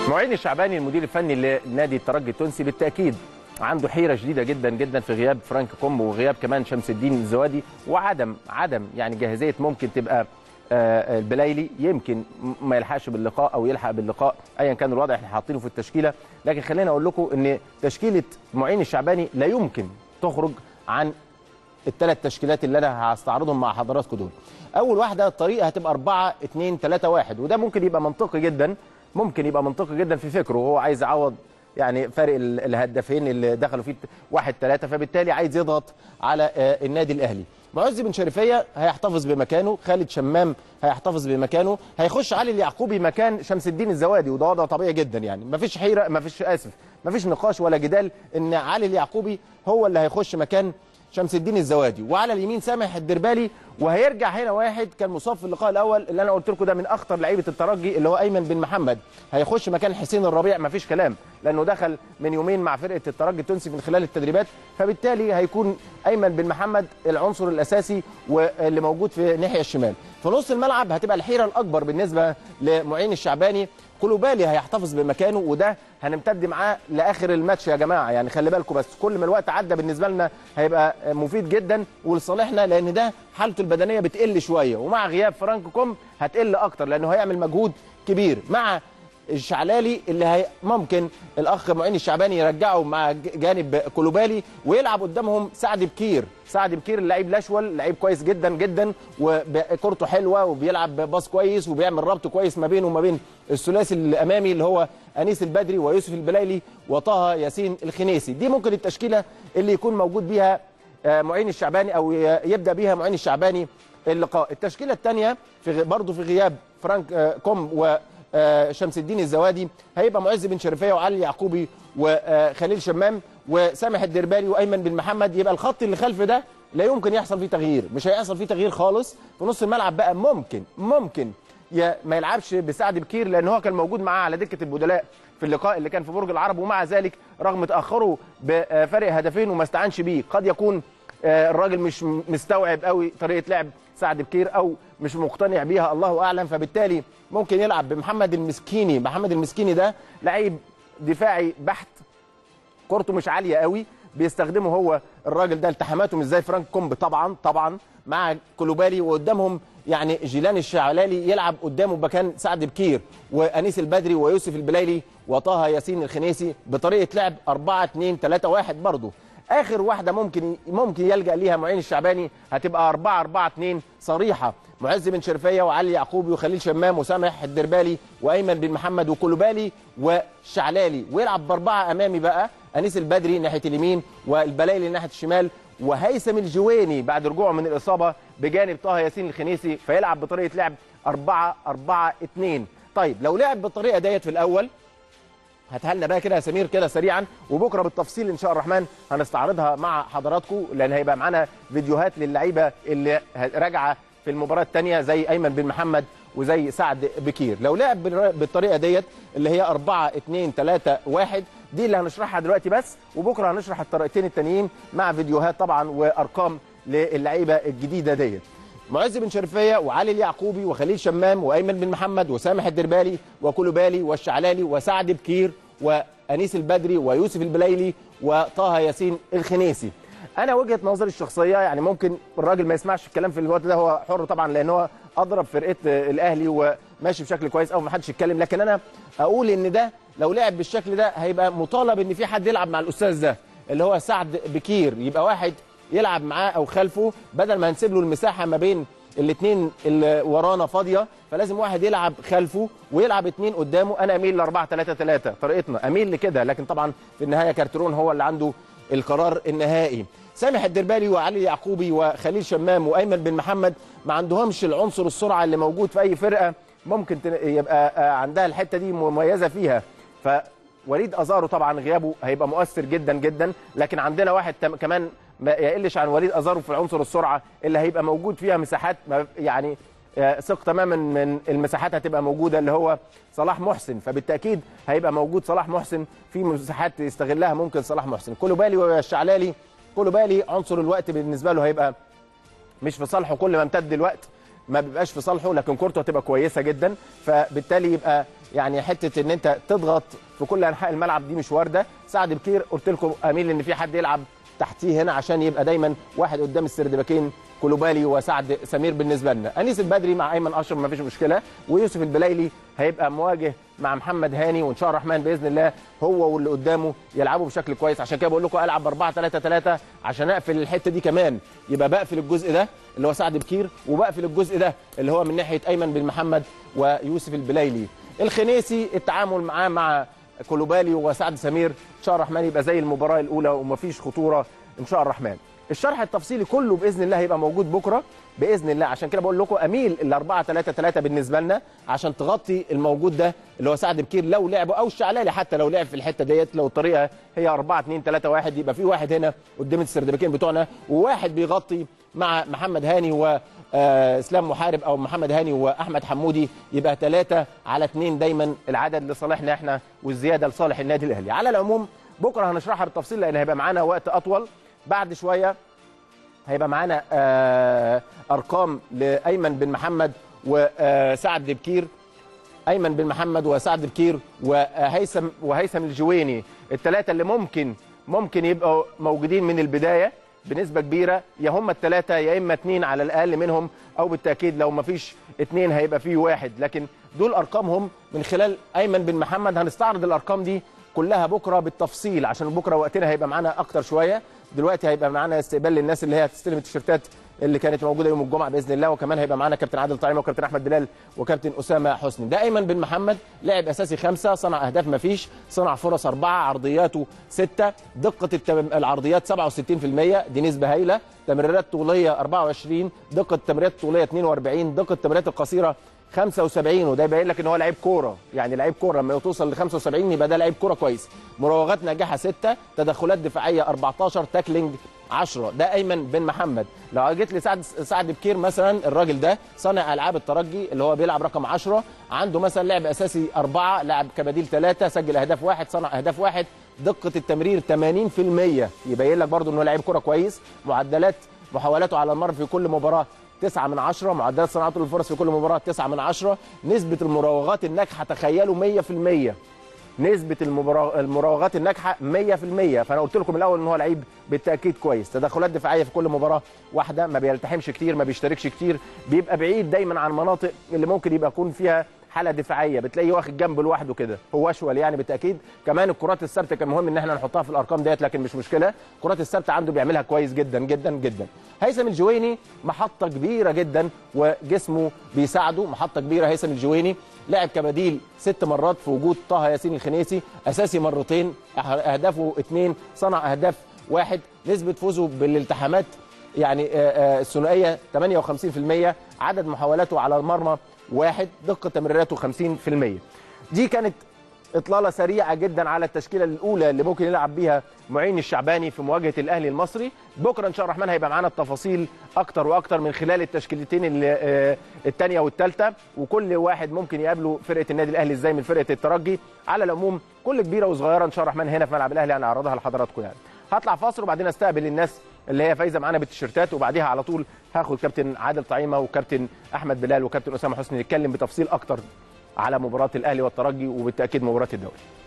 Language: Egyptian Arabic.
معين الشعباني المدير الفني لنادي الترجي التونسي بالتاكيد عنده حيره شديده جدا جدا في غياب فرانك كوم وغياب كمان شمس الدين الزوادي وعدم عدم يعني جاهزيه ممكن تبقى آه، البلايلي يمكن م- ما يلحقش باللقاء او يلحق باللقاء ايا كان الوضع احنا حاطينه في التشكيله لكن خلينا اقول لكم ان تشكيله معين الشعباني لا يمكن تخرج عن الثلاث تشكيلات اللي انا هستعرضهم مع حضراتكم دول. اول واحده الطريقه هتبقى 4 2 3 1 وده ممكن يبقى منطقي جدا ممكن يبقى منطقي جدا في فكره وهو عايز يعوض يعني فارق ال- الهدافين اللي دخلوا فيه 1 3 فبالتالي عايز يضغط على آه، النادي الاهلي. معز بن شريفيه هيحتفظ بمكانه، خالد شمام هيحتفظ بمكانه، هيخش علي اليعقوبي مكان شمس الدين الزوادي وده وضع طبيعي جدا يعني مفيش حيره مفيش اسف مفيش نقاش ولا جدال ان علي اليعقوبي هو اللي هيخش مكان شمس الدين الزوادي وعلى اليمين سامح الدربالي وهيرجع هنا واحد كان مصاب في اللقاء الاول اللي انا قلت لكم ده من اخطر لعيبه الترجي اللي هو ايمن بن محمد هيخش مكان حسين الربيع مفيش كلام لانه دخل من يومين مع فرقه الترجي التونسي من خلال التدريبات فبالتالي هيكون ايمن بن محمد العنصر الاساسي واللي موجود في الناحيه الشمال في نص الملعب هتبقى الحيره الاكبر بالنسبه لمعين الشعباني كولوبالي هيحتفظ بمكانه وده هنمتد معاه لاخر الماتش يا جماعه يعني خلي بالكم بس كل ما الوقت عدى بالنسبه لنا هيبقى مفيد جدا ولصالحنا لان ده حالته البدنيه بتقل شويه ومع غياب فرانك كوم هتقل اكتر لانه هيعمل مجهود كبير مع الشعلالي اللي هي ممكن الاخ معين الشعباني يرجعه مع ج- جانب كولوبالي ويلعب قدامهم سعد بكير سعد بكير اللعيب الاشول لعيب كويس جدا جدا وكورته حلوه وبيلعب باص كويس وبيعمل ربط كويس ما بينه وما بين الثلاثي الامامي اللي هو انيس البدري ويوسف البلايلي وطه ياسين الخنيسي دي ممكن التشكيله اللي يكون موجود بيها آه، معين الشعباني او ي- يبدا بيها معين الشعباني اللقاء التشكيله الثانيه في غ- برضه في غياب فرانك آه، كوم وشمس الدين الزوادي هيبقى معز بن شريفيه وعلي يعقوبي وخليل شمام وسامح الدربالي وايمن بن محمد يبقى الخط اللي خلف ده لا يمكن يحصل فيه تغيير مش هيحصل فيه تغيير خالص في نص الملعب بقى ممكن ممكن ي- ما يلعبش بسعد بكير لان هو كان موجود معاه على دكه البدلاء في اللقاء اللي كان في برج العرب ومع ذلك رغم تاخره بفرق هدفين وما استعنش بيه قد يكون آه، الراجل مش م- مستوعب قوي طريقه لعب سعد بكير او مش مقتنع بيها الله اعلم فبالتالي ممكن يلعب بمحمد المسكيني محمد المسكيني ده لعيب دفاعي بحت كورته مش عاليه قوي بيستخدمه هو الراجل ده التحاماته مش زي فرانك كومب طبعا طبعا مع كولوبالي وقدامهم يعني جيلان الشعلالي يلعب قدامه مكان سعد بكير وانيس البدري ويوسف البلايلي وطه ياسين الخنيسي بطريقه لعب 4 2 3 1 برضه اخر واحده ممكن ممكن يلجا ليها معين الشعباني هتبقى 4 4 2 صريحه معز بن شرفيه وعلي يعقوبي وخليل شمام وسامح الدربالي وايمن بن محمد وكولوبالي وشعلالي ويلعب باربعه امامي بقى انيس البدري ناحيه اليمين والبلايلي ناحيه الشمال وهيثم الجويني بعد رجوعه من الاصابه بجانب طه ياسين الخنيسي فيلعب بطريقه لعب 4 4 2 طيب لو لعب بالطريقه ديت في الاول هاتها لنا بقى كده يا سمير كده سريعا وبكره بالتفصيل ان شاء الرحمن هنستعرضها مع حضراتكم لان هيبقى معانا فيديوهات للعيبه اللي ه- راجعه في المباراه الثانيه زي ايمن بن محمد وزي سعد بكير لو لعب بالر- بالطريقه ديت اللي هي 4 2 3 1 دي اللي هنشرحها دلوقتي بس وبكره هنشرح الطريقتين التانيين مع فيديوهات طبعا وارقام للعيبه الجديده ديت معز بن شرفيه وعلي اليعقوبي وخليل شمام وايمن بن محمد وسامح الدربالي وكولوبالي والشعلالي وسعد بكير وانيس البدري ويوسف البلايلي وطه ياسين الخنيسي انا وجهه نظري الشخصيه يعني ممكن الراجل ما يسمعش الكلام في الوقت ده هو حر طبعا لان هو اضرب فرقه الاهلي وماشي بشكل كويس او ما حدش يتكلم لكن انا اقول ان ده لو لعب بالشكل ده هيبقى مطالب ان في حد يلعب مع الاستاذ ده اللي هو سعد بكير يبقى واحد يلعب معاه او خلفه بدل ما هنسيب له المساحه ما بين الاثنين اللي ورانا فاضيه فلازم واحد يلعب خلفه ويلعب اثنين قدامه انا اميل ل 4 3 3 طريقتنا اميل لكده لكن طبعا في النهايه كارترون هو اللي عنده القرار النهائي سامح الدربالي وعلي يعقوبي وخليل شمام وايمن بن محمد ما عندهمش العنصر السرعه اللي موجود في اي فرقه ممكن تن- يبقى آه، عندها الحته دي مميزه فيها ف وليد ازارو طبعا غيابه هيبقى مؤثر جدا جدا لكن عندنا واحد تم- كمان ما يقلش عن وليد ازارو في عنصر السرعه اللي هيبقى موجود فيها مساحات ما- يعني آه، ثق تماما من المساحات هتبقى موجوده اللي هو صلاح محسن فبالتاكيد هيبقى موجود صلاح محسن في مساحات يستغلها ممكن صلاح محسن كولوبالي والشعلالي كولوبالي عنصر الوقت بالنسبه له هيبقى مش في صالحه كل ما امتد الوقت ما بيبقاش في صالحه لكن كورته هتبقى كويسه جدا فبالتالي يبقى يعني حته ان انت تضغط في كل انحاء الملعب دي مش وارده سعد بكير قلت لكم اميل ان في حد يلعب تحتيه هنا عشان يبقى دايما واحد قدام السردباكين كولوبالي وسعد سمير بالنسبه لنا انيس البدري مع ايمن اشرف ما فيش مشكله ويوسف البلايلي هيبقى مواجه مع محمد هاني وان شاء الله الرحمن باذن الله هو واللي قدامه يلعبوا بشكل كويس عشان كده بقول لكم العب ب 4 3 3 عشان اقفل الحته دي كمان يبقى بقفل الجزء ده اللي هو سعد بكير وبقفل الجزء ده اللي هو من ناحيه ايمن بن محمد ويوسف البلايلي الخنيسي التعامل معاه مع كولوبالي وسعد سمير ان شاء الله الرحمن يبقى زي المباراه الاولى ومفيش خطوره ان شاء الله الرحمن الشرح التفصيلي كله باذن الله هيبقى موجود بكره باذن الله عشان كده بقول لكم اميل ال 4 3 3 بالنسبه لنا عشان تغطي الموجود ده اللي هو سعد بكير لو لعبوا او الشعلالي حتى لو لعب في الحته ديت لو الطريقه هي 4 2 3 1 يبقى في واحد هنا قدام السردباكين بتوعنا وواحد بيغطي مع محمد هاني و اسلام محارب او محمد هاني واحمد حمودي يبقى ثلاثة على اثنين دايما العدد لصالحنا احنا والزياده لصالح النادي الاهلي على العموم بكره هنشرحها بالتفصيل لان هيبقى معانا وقت اطول بعد شويه هيبقى معانا ارقام لايمن بن محمد وسعد بكير ايمن بن محمد وسعد بكير وهيثم وهيثم الجويني الثلاثه اللي ممكن ممكن يبقوا موجودين من البدايه بنسبه كبيره يا هم الثلاثه يا اما اثنين على الاقل منهم او بالتاكيد لو ما فيش اثنين هيبقى فيه واحد لكن دول ارقامهم من خلال ايمن بن محمد هنستعرض الارقام دي كلها بكره بالتفصيل عشان بكره وقتنا هيبقى معانا اكتر شويه دلوقتي هيبقى معانا استقبال للناس اللي هي هتستلم التيشيرتات اللي كانت موجوده يوم الجمعه باذن الله وكمان هيبقى معانا كابتن عادل طعيمه وكابتن احمد بلال وكابتن اسامه حسني ده ايمن بن محمد لاعب اساسي خمسه صنع اهداف ما فيش صنع فرص اربعه عرضياته سته دقه التم... العرضيات 67% دي نسبه هايله تمريرات طوليه 24 دقه التمريرات الطوليه 42 دقه التمريرات القصيره 75 وده يبين لك ان هو لعيب كوره يعني لعيب كوره لما توصل ل 75 يبقى ده لعيب كوره كويس مراوغات ناجحه 6 تدخلات دفاعيه 14 تاكلينج 10 ده ايمن بن محمد لو جيت لسعد سعد بكير مثلا الراجل ده صانع العاب الترجي اللي هو بيلعب رقم 10 عنده مثلا لعب اساسي أربعة لعب كبديل ثلاثة سجل اهداف واحد صنع اهداف واحد دقه التمرير 80% يبين لك برضه انه لعيب كوره كويس معدلات محاولاته على المر في كل مباراه 9 من 10 معدلات صناعته للفرص في كل مباراه 9 من 10 نسبه المراوغات الناجحه تخيلوا 100% نسبه المراوغات الناجحه 100% فانا قلت لكم الاول ان هو لعيب بالتاكيد كويس تدخلات دفاعيه في كل مباراه واحده ما بيلتحمش كتير ما بيشتركش كتير بيبقى بعيد دايما عن المناطق اللي ممكن يبقى يكون فيها حاله دفاعيه بتلاقيه واخد جنب لوحده كده هو اشول يعني بالتاكيد كمان الكرات الثابته كان مهم ان احنا نحطها في الارقام ديت لكن مش مشكله الكرات الثابته عنده بيعملها كويس جدا جدا جدا هيثم الجويني محطه كبيره جدا وجسمه بيساعده محطه كبيره هيثم الجويني لعب كبديل ست مرات في وجود طه ياسين الخنيسي اساسي مرتين اهدافه اثنين صنع اهداف واحد نسبه فوزه بالالتحامات يعني الثنائيه 58% عدد محاولاته على المرمى واحد دقه تمريراته 50% دي كانت اطلاله سريعه جدا على التشكيله الاولى اللي ممكن يلعب بيها معين الشعباني في مواجهه الاهلي المصري بكره ان شاء الله الرحمن هيبقى معانا التفاصيل اكتر واكتر من خلال التشكيلتين الثانيه والثالثه وكل واحد ممكن يقابله فرقه النادي الاهلي ازاي من فرقه الترجي على العموم كل كبيره وصغيره ان شاء الله الرحمن هنا في ملعب الاهلي هنعرضها لحضراتكم يعني هطلع فاصل وبعدين استقبل الناس اللي هي فايزه معانا بالتيشيرتات وبعديها على طول هاخد كابتن عادل طعيمه وكابتن احمد بلال وكابتن اسامه حسني نتكلم بتفصيل اكتر على مباراه الاهلي والترجي وبالتاكيد مباراه الدوري